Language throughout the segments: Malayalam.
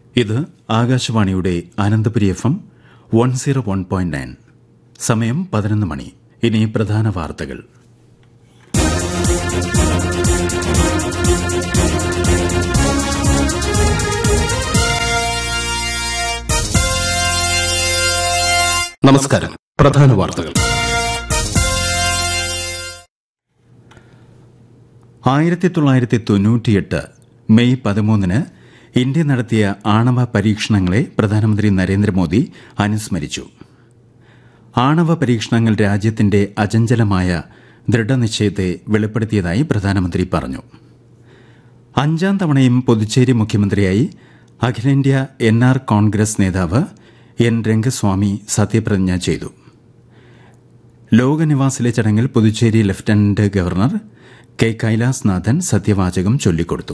ഇത് ആകാശവാണിയുടെ Ananthapuri F M one zero one point nine സമയം പതിനൊന്ന് മണി ഇനി പ്രധാന വാർത്തകൾ നമസ്കാരം പ്രധാന വാർത്തകൾ ആയിരത്തി തൊള്ളായിരത്തി തൊണ്ണൂറ്റിയെട്ട് മെയ് പതിമൂന്നിന് ഇന്ത്യ നടത്തിയ ആണവ പരീക്ഷണങ്ങളെ പ്രധാനമന്ത്രി നരേന്ദ്രമോദി അനുസ്മരിച്ചു ആണവ പരീക്ഷണങ്ങൾ രാജ്യത്തിന്റെ അചഞ്ചലമായ ദൃഢനിശ്ചയത്തെ വെളിപ്പെടുത്തിയതായി പ്രധാനമന്ത്രി പറഞ്ഞു അഞ്ചാം തവണയും പുതുച്ചേരി മുഖ്യമന്ത്രിയായി അഖിലേന്ത്യാ എൻ ആർ കോൺഗ്രസ് നേതാവ് എൻ രംഗസ്വാമി സത്യപ്രതിജ്ഞ ചെയ്തു ലോകനിവാസിലെ ചടങ്ങിൽ Puducherry lieutenant governor K Kailashnathan സത്യവാചകം ചൊല്ലിക്കൊടുത്തു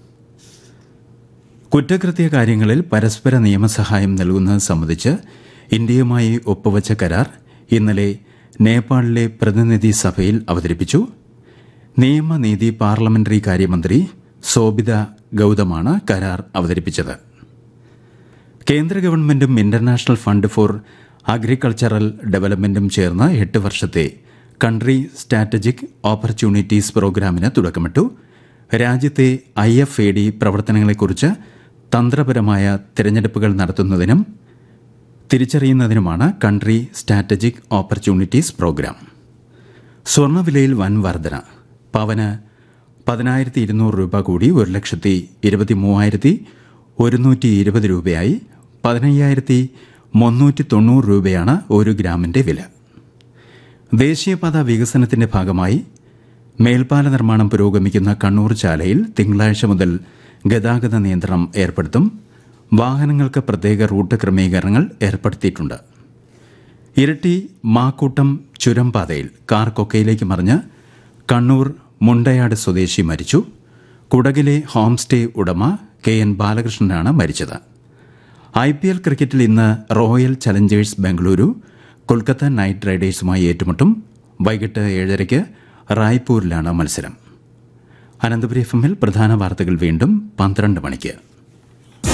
കുറ്റകൃത്യ കാര്യങ്ങളിൽ പരസ്പര നിയമസഹായം നൽകുന്നത് സംബന്ധിച്ച് ഇന്ത്യയുമായി ഒപ്പുവച്ച കരാർ ഇന്നലെ നേപ്പാളിലെ പ്രതിനിധി സഭയിൽ അവതരിപ്പിച്ചു നിയമനീതി പാർലമെന്ററി കാര്യമന്ത്രി സോബിത ഗൌതമാണ് കരാർ അവതരിപ്പിച്ചത് കേന്ദ്ര ഗവൺമെന്റും ഇന്റർനാഷണൽ ഫണ്ട് ഫോർ അഗ്രികൾച്ചറൽ ഡെവലപ്മെന്റും ചേർന്ന് എട്ട് വർഷത്തെ കൺട്രി സ്ട്രാറ്റജിക് ഓപ്പർച്യൂണിറ്റീസ് പ്രോഗ്രാമിന് തുടക്കമിട്ടു രാജ്യത്തെ ഐ എഫ് എ ഡി പ്രവർത്തനങ്ങളെക്കുറിച്ച് തന്ത്രപരമായ തിരഞ്ഞെടുപ്പുകൾ നടത്തുന്നതിനും തിരിച്ചറിയുന്നതിനുമാണ് കൺട്രി സ്ട്രാറ്റജിക് ഓപ്പർച്യൂണിറ്റീസ് പ്രോഗ്രാം സ്വർണ്ണവിലയിൽ വൻ വർധന പവന് പതിനായിരത്തി ഇരുന്നൂറ് രൂപ കൂടി ഒരു ലക്ഷത്തി ഇരുപത്തി മൂവായിരത്തി ഒരുന്നൂറ്റി ഇരുപത് രൂപയായി പതിനയ്യായിരത്തി മുന്നൂറ്റി തൊണ്ണൂറ് രൂപയാണ് ഒരു ഗ്രാമിന്റെ വില ദേശീയപാത വികസനത്തിന്റെ ഭാഗമായി മേൽപ്പാല നിർമ്മാണം പുരോഗമിക്കുന്ന കണ്ണൂർ ചാലയിൽ തിങ്കളാഴ്ച മുതൽ ഗതാഗത നിയന്ത്രണം ഏർപ്പെടുത്തും വാഹനങ്ങൾക്ക് പ്രത്യേക റൂട്ട് ക്രമീകരണങ്ങൾ ഏർപ്പെടുത്തിയിട്ടുണ്ട് ഇരട്ടി മാക്കൂട്ടം ചുരം പാതയിൽ കാർ കൊക്കയിലേക്ക് മറിഞ്ഞ് കണ്ണൂർ മുണ്ടയാട് സ്വദേശി മരിച്ചു കുടകിലെ ഹോം സ്റ്റേ ഉടമ കെ എൻ ബാലകൃഷ്ണനാണ് മരിച്ചത് ഐ പി എൽ ക്രിക്കറ്റിൽ ഇന്ന് Royal Challengers Bengaluru Kolkata Knight റൈഡേഴ്സുമായി ഏറ്റുമുട്ടും വൈകിട്ട് ഏഴരയ്ക്ക് റായ്പൂരിലാണ് മത്സരം അനന്തപുരി എഫ് എമ്മിൽ പ്രധാന വാർത്തകൾ വീണ്ടും പന്ത്രണ്ട് മണിക്ക്